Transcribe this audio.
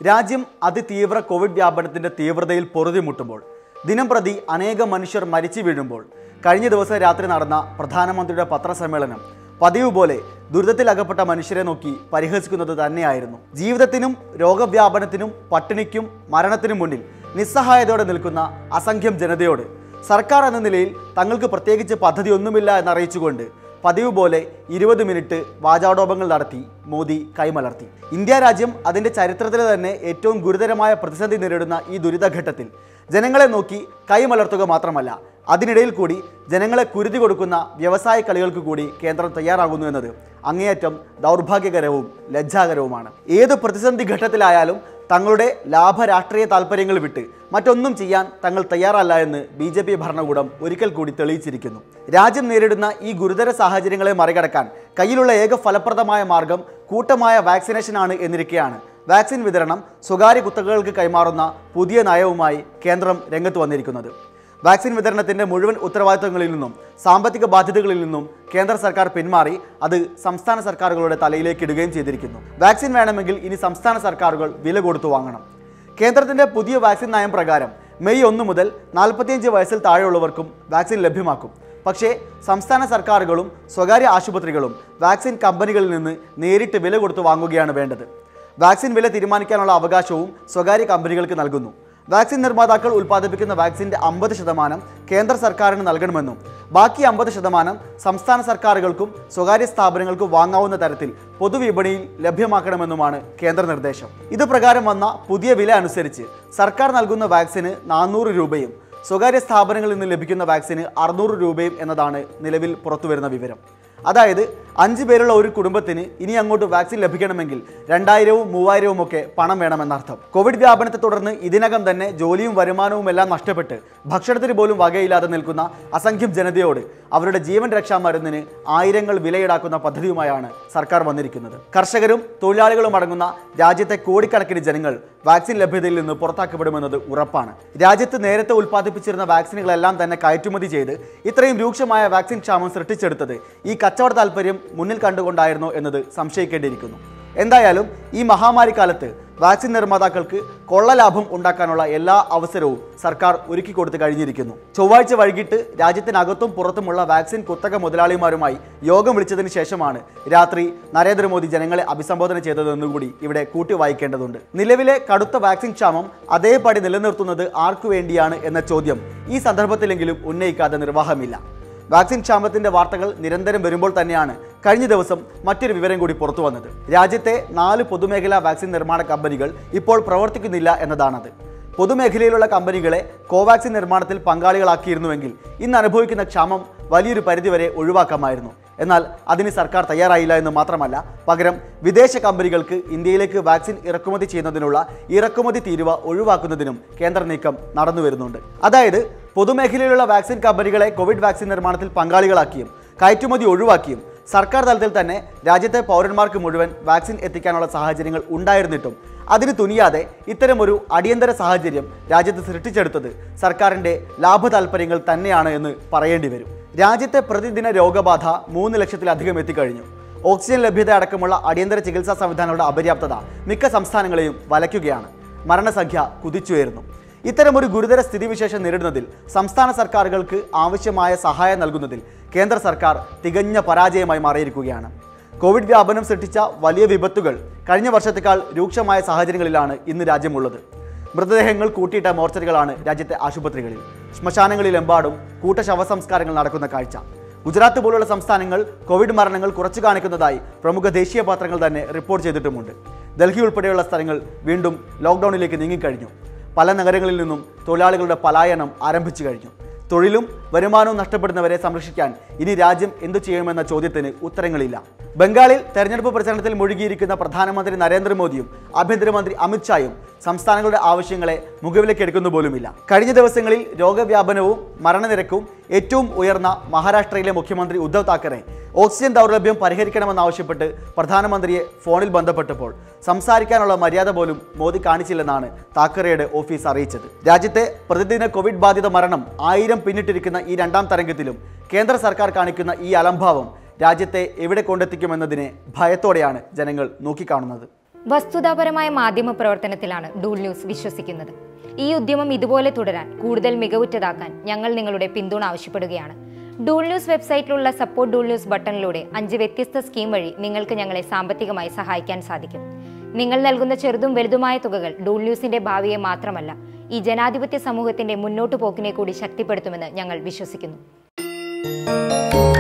രാജ്യം അതിതീവ്ര കോവിഡ് വ്യാപനത്തിന്റെ തീവ്രതയിൽ പൊറുതിമുട്ടുമ്പോൾ ദിനം പ്രതി അനേകം മനുഷ്യർ മരിച്ചു വീഴുമ്പോൾ കഴിഞ്ഞ ദിവസം രാത്രി നടന്ന പ്രധാനമന്ത്രിയുടെ പത്രസമ്മേളനം പതിവ് പോലെ ദുരിതത്തിലകപ്പെട്ട മനുഷ്യരെ നോക്കി പരിഹസിക്കുന്നത് തന്നെയായിരുന്നു ജീവിതത്തിനും രോഗവ്യാപനത്തിനും പട്ടിണിക്കും മരണത്തിനും മുന്നിൽ നിസ്സഹായതയോടെ നിൽക്കുന്ന അസംഖ്യം ജനതയോട് സർക്കാർ എന്ന നിലയിൽ തങ്ങൾക്ക് പ്രത്യേകിച്ച് പദ്ധതി ഒന്നുമില്ല എന്നറിയിച്ചുകൊണ്ട് പതിവ് പോലെ ഇരുപത് മിനിറ്റ് വാചാടോപങ്ങൾ നടത്തി മോദി കൈമലർത്തി ഇന്ത്യ രാജ്യം അതിൻ്റെ ചരിത്രത്തിലെ തന്നെ ഏറ്റവും ഗുരുതരമായ പ്രതിസന്ധി നേരിടുന്ന ഈ ദുരിതഘട്ടത്തിൽ ജനങ്ങളെ നോക്കി കൈമലർത്തുക മാത്രമല്ല അതിനിടയിൽ കൂടി ജനങ്ങളെ കുരുതി കൊടുക്കുന്ന വ്യവസായ കളികൾക്ക് കൂടി കേന്ദ്രം തയ്യാറാകുന്നു എന്നത് അങ്ങേയറ്റം ദൗർഭാഗ്യകരവും ലജ്ജാകരവുമാണ് ഏത് പ്രതിസന്ധി ഘട്ടത്തിലായാലും തങ്ങളുടെ ലാഭ രാഷ്ട്രീയ താല്പര്യങ്ങൾ വിട്ട് മറ്റൊന്നും ചെയ്യാൻ തങ്ങൾ തയ്യാറല്ല എന്ന് ബി ജെ പി ഭരണകൂടം ഒരിക്കൽ കൂടി തെളിയിച്ചിരിക്കുന്നു രാജ്യം നേരിടുന്ന ഈ ഗുരുതര സാഹചര്യങ്ങളെ മറികടക്കാൻ കയ്യിലുള്ള ഏക ഫലപ്രദമായ മാർഗം കൂട്ടമായ വാക്സിനേഷനാണ് എന്നിരിക്കെയാണ് വാക്സിൻ വിതരണം സ്വകാര്യ കുത്തകകൾക്ക് കൈമാറുന്ന പുതിയ നയവുമായി കേന്ദ്രം രംഗത്ത് വന്നിരിക്കുന്നത് വാക്സിൻ വിതരണത്തിന്റെ മുഴുവൻ ഉത്തരവാദിത്തങ്ങളിൽ നിന്നും സാമ്പത്തിക ബാധ്യതകളിൽ നിന്നും കേന്ദ്ര സർക്കാർ പിന്മാറി അത് സംസ്ഥാന സർക്കാരുകളുടെ തലയിലേക്ക് ഇടുകയും ചെയ്തിരിക്കുന്നു വാക്സിൻ വേണമെങ്കിൽ ഇനി സംസ്ഥാന സർക്കാരുകൾ വില കൊടുത്തു വാങ്ങണം കേന്ദ്രത്തിന്റെ പുതിയ വാക്സിൻ നയം പ്രകാരം മെയ് ഒന്ന് മുതൽ നാൽപ്പത്തിയഞ്ച് വയസ്സിൽ താഴെയുള്ളവർക്കും വാക്സിൻ ലഭ്യമാക്കും പക്ഷേ സംസ്ഥാന സർക്കാരുകളും സ്വകാര്യ ആശുപത്രികളും വാക്സിൻ കമ്പനികളിൽ നിന്ന് നേരിട്ട് വില കൊടുത്തു വാങ്ങുകയാണ് വേണ്ടത് വാക്സിൻ വില തീരുമാനിക്കാനുള്ള അവകാശവും സ്വകാര്യ കമ്പനികൾക്ക് നൽകുന്നു വാക്സിൻ നിർമ്മാതാക്കൾ ഉൽപ്പാദിപ്പിക്കുന്ന വാക്സിന്റെ അമ്പത് ശതമാനം കേന്ദ്ര സർക്കാരിന് നൽകണമെന്നും ബാക്കി അമ്പത് ശതമാനം സംസ്ഥാന സർക്കാരുകൾക്കും സ്വകാര്യ സ്ഥാപനങ്ങൾക്കും വാങ്ങാവുന്ന തരത്തിൽ പൊതുവിപണിയിൽ ലഭ്യമാക്കണമെന്നുമാണ് കേന്ദ്ര നിർദ്ദേശം ഇത് പ്രകാരം വന്ന പുതിയ വില അനുസരിച്ച് സർക്കാർ നൽകുന്ന വാക്സിന് നാനൂറ് രൂപയും സ്വകാര്യ സ്ഥാപനങ്ങളിൽ നിന്ന് ലഭിക്കുന്ന വാക്സിന് അറുന്നൂറ് രൂപയും എന്നതാണ് നിലവിൽ പുറത്തുവരുന്ന വിവരം അതായത് അഞ്ച് പേരുള്ള ഒരു കുടുംബത്തിന് ഇനി അങ്ങോട്ട് വാക്സിൻ ലഭിക്കണമെങ്കിൽ രണ്ടായിരവും മൂവായിരവും ഒക്കെ പണം വേണമെന്നർത്ഥം കോവിഡ് വ്യാപനത്തെ തുടർന്ന് ഇതിനകം തന്നെ ജോലിയും വരുമാനവും എല്ലാം നഷ്ടപ്പെട്ട് ഭക്ഷണത്തിന് പോലും വകയില്ലാതെ നിൽക്കുന്ന അസംഖ്യം ജനതയോട് അവരുടെ ജീവൻ രക്ഷാ മരുന്നിന് ആയിരങ്ങൾ വിലയിടാക്കുന്ന പദ്ധതിയുമായാണ് സർക്കാർ വന്നിരിക്കുന്നത് കർഷകരും തൊഴിലാളികളും അടങ്ങുന്ന രാജ്യത്തെ കോടിക്കണക്കിന് ജനങ്ങൾ വാക്സിൻ ലഭ്യതയിൽ നിന്ന് പുറത്താക്കപ്പെടുമെന്നത് ഉറപ്പാണ് രാജ്യത്ത് നേരത്തെ ഉൽപ്പാദിപ്പിച്ചിരുന്ന വാക്സിനുകളെല്ലാം തന്നെ കയറ്റുമതി ചെയ്ത് ഇത്രയും രൂക്ഷമായ വാക്സിൻ ക്ഷാമം സൃഷ്ടിച്ചെടുത്തത് ഈ കച്ചവട താല്പര്യം മുന്നിൽ കണ്ടുകൊണ്ടായിരുന്നോ എന്നത് സംശയിക്കേണ്ടിയിരിക്കുന്നു എന്തായാലും ഈ മഹാമാരി കാലത്ത് വാക്സിൻ നിർമ്മാതാക്കൾക്ക് കൊള്ളലാഭം ഉണ്ടാക്കാനുള്ള എല്ലാ അവസരവും സർക്കാർ ഒരുക്കി കൊടുത്തു കഴിഞ്ഞിരിക്കുന്നു ചൊവ്വാഴ്ച വൈകിട്ട് രാജ്യത്തിനകത്തും പുറത്തുമുള്ള വാക്സിൻ കുത്തക മുതലാളിമാരുമായി യോഗം വിളിച്ചതിന് ശേഷമാണ് രാത്രി നരേന്ദ്രമോദി ജനങ്ങളെ അഭിസംബോധന ചെയ്തതെന്നുകൂടി ഇവിടെ കൂട്ടി വായിക്കേണ്ടതുണ്ട് നിലവിലെ കടുത്ത വാക്സിൻ ക്ഷാമം അതേപടി നിലനിർത്തുന്നത് ആർക്കു വേണ്ടിയാണ് എന്ന ചോദ്യം ഈ സന്ദർഭത്തിലെങ്കിലും ഉന്നയിക്കാതെ നിർവാഹമില്ല വാക്സിൻ ക്ഷാമത്തിന്റെ വാർത്തകൾ നിരന്തരം വരുമ്പോൾ തന്നെയാണ് കഴിഞ്ഞ ദിവസം മറ്റൊരു വിവരം കൂടി പുറത്തു വന്നത് രാജ്യത്തെ നാല് പൊതുമേഖലാ വാക്സിൻ നിർമ്മാണ കമ്പനികൾ ഇപ്പോൾ പ്രവർത്തിക്കുന്നില്ല എന്നതാണത് പൊതുമേഖലയിലുള്ള കമ്പനികളെ കോവാക്സിൻ നിർമ്മാണത്തിൽ പങ്കാളികളാക്കിയിരുന്നുവെങ്കിൽ ഇന്ന് അനുഭവിക്കുന്ന ക്ഷാമം വലിയൊരു പരിധിവരെ ഒഴിവാക്കാമായിരുന്നു എന്നാൽ അതിന് സർക്കാർ തയ്യാറായില്ല എന്ന് മാത്രമല്ല പകരം വിദേശ കമ്പനികൾക്ക് ഇന്ത്യയിലേക്ക് വാക്സിൻ ഇറക്കുമതി ചെയ്യുന്നതിനുള്ള ഇറക്കുമതി തീരുവ ഒഴിവാക്കുന്നതിനും കേന്ദ്ര നീക്കം നടന്നു വരുന്നുണ്ട് അതായത് പൊതുമേഖലയിലുള്ള വാക്സിൻ കമ്പനികളെ കോവിഡ് വാക്സിൻ നിർമ്മാണത്തിൽ പങ്കാളികളാക്കിയും കയറ്റുമതി ഒഴിവാക്കിയും സർക്കാർ തലത്തിൽ തന്നെ രാജ്യത്തെ പൗരന്മാർക്ക് മുഴുവൻ വാക്സിൻ എത്തിക്കാനുള്ള സാഹചര്യങ്ങൾ ഉണ്ടായിരുന്നിട്ടും അതിന് തുനിയാതെ ഇത്തരമൊരു അടിയന്തര സാഹചര്യം രാജ്യത്ത് സൃഷ്ടിച്ചെടുത്തത് സർക്കാരിൻ്റെ ലാഭ താല്പര്യങ്ങൾ തന്നെയാണ് എന്ന് പറയേണ്ടി വരും രാജ്യത്തെ പ്രതിദിന രോഗബാധ മൂന്ന് ലക്ഷത്തിലധികം എത്തിക്കഴിഞ്ഞു ഓക്സിജൻ ലഭ്യത അടക്കമുള്ള അടിയന്തര ചികിത്സാ സംവിധാനങ്ങളുടെ അപര്യാപ്തത മിക്ക സംസ്ഥാനങ്ങളെയും വലയ്ക്കുകയാണ് മരണസംഖ്യ കുതിച്ചുയരുന്നു ഇത്തരമൊരു ഗുരുതര സ്ഥിതിവിശേഷം നേരിടുന്നതിൽ സംസ്ഥാന സർക്കാരുകൾക്ക് ആവശ്യമായ സഹായം നൽകുന്നതിൽ കേന്ദ്ര സർക്കാർ തികഞ്ഞ പരാജയമായി മാറിയിരിക്കുകയാണ് കോവിഡ് വ്യാപനം സൃഷ്ടിച്ച വലിയ വിപത്തുകൾ കഴിഞ്ഞ വർഷത്തേക്കാൾ രൂക്ഷമായ സാഹചര്യങ്ങളിലാണ് ഇന്ന് രാജ്യമുള്ളത് മൃതദേഹങ്ങൾ കൂട്ടിയിട്ട മോർച്ചറികളാണ് രാജ്യത്തെ ആശുപത്രികളിൽ ശ്മശാനങ്ങളിലെമ്പാടും കൂട്ട ശവസംസ്കാരങ്ങൾ നടക്കുന്ന കാഴ്ച ഗുജറാത്ത് പോലുള്ള സംസ്ഥാനങ്ങൾ കോവിഡ് മരണങ്ങൾ കുറച്ചു കാണിക്കുന്നതായി പ്രമുഖ ദേശീയ പത്രങ്ങൾ തന്നെ റിപ്പോർട്ട് ചെയ്തിട്ടുമുണ്ട് ഡൽഹി ഉൾപ്പെടെയുള്ള സ്ഥലങ്ങൾ വീണ്ടും ലോക്ക്ഡൌണിലേക്ക് നീങ്ങിക്കഴിഞ്ഞു പല നഗരങ്ങളിൽ നിന്നും തൊഴിലാളികളുടെ പലായനം ആരംഭിച്ചു കഴിഞ്ഞു തൊഴിലും വരുമാനവും നഷ്ടപ്പെടുന്നവരെ സംരക്ഷിക്കാൻ ഇനി രാജ്യം എന്തു ചെയ്യുമെന്ന ചോദ്യത്തിന് ഉത്തരങ്ങളില്ല ബംഗാളിൽ തെരഞ്ഞെടുപ്പ് പ്രചരണത്തിൽ മുഴുകിയിരിക്കുന്ന പ്രധാനമന്ത്രി നരേന്ദ്രമോദിയും ആഭ്യന്തരമന്ത്രി അമിത്ഷായും സംസ്ഥാനങ്ങളുടെ ആവശ്യങ്ങളെ മുഖവിലേക്കെടുക്കുന്നു പോലുമില്ല കഴിഞ്ഞ ദിവസങ്ങളിൽ രോഗവ്യാപനവും മരണനിരക്കും ഏറ്റവും ഉയർന്ന മഹാരാഷ്ട്രയിലെ മുഖ്യമന്ത്രി ഉദ്ധവ് താക്കറെ ഓക്സിജൻ ദൗർലഭ്യം പരിഹരിക്കണമെന്നാവശ്യപ്പെട്ട് പ്രധാനമന്ത്രിയെ ഫോണിൽ ബന്ധപ്പെട്ടപ്പോൾ സംസാരിക്കാനുള്ള മര്യാദ പോലും മോദി കാണിച്ചില്ലെന്നാണ് താക്കറെയുടെ ഓഫീസ് അറിയിച്ചത് രാജ്യത്തെ പ്രതിദിന കോവിഡ് ബാധിത മരണം ആയിരം പിന്നിട്ടിരിക്കുന്ന ഈ രണ്ടാം തരംഗത്തിലും കേന്ദ്ര സർക്കാർ കാണിക്കുന്ന ഈ അലംഭാവം രാജ്യത്തെ എവിടെ കൊണ്ടെത്തിക്കുമെന്നതിനെ ഭയത്തോടെയാണ് ജനങ്ങൾ നോക്കിക്കാണുന്നത് വസ്തുതാപരമായ മാധ്യമ പ്രവർത്തനത്തിലാണ് ഡൂൾ ന്യൂസ് വിശ്വസിക്കുന്നത് ഈ ഉദ്യമം ഇതുപോലെ തുടരാൻ കൂടുതൽ മികവുറ്റതാക്കാൻ ഞങ്ങൾ നിങ്ങളുടെ പിന്തുണ ആവശ്യപ്പെടുകയാണ് ഡൂൾ ന്യൂസ് വെബ്സൈറ്റിലുള്ള സപ്പോർട്ട് ഡൂൾ ന്യൂസ് ബട്ടണിലൂടെ അഞ്ച് വ്യത്യസ്ത സ്കീം വഴി നിങ്ങൾക്ക് ഞങ്ങളെ സാമ്പത്തികമായി സഹായിക്കാൻ സാധിക്കും നിങ്ങൾ നൽകുന്ന ചെറുതും വലുതുമായ തുകകൾ ഡൂൾ ന്യൂസിന്റെ ഭാവിയെ മാത്രമല്ല ഈ ജനാധിപത്യ സമൂഹത്തിന്റെ മുന്നോട്ടു പോക്കിനെ കൂടി ശക്തിപ്പെടുത്തുമെന്ന് ഞങ്ങൾ വിശ്വസിക്കുന്നു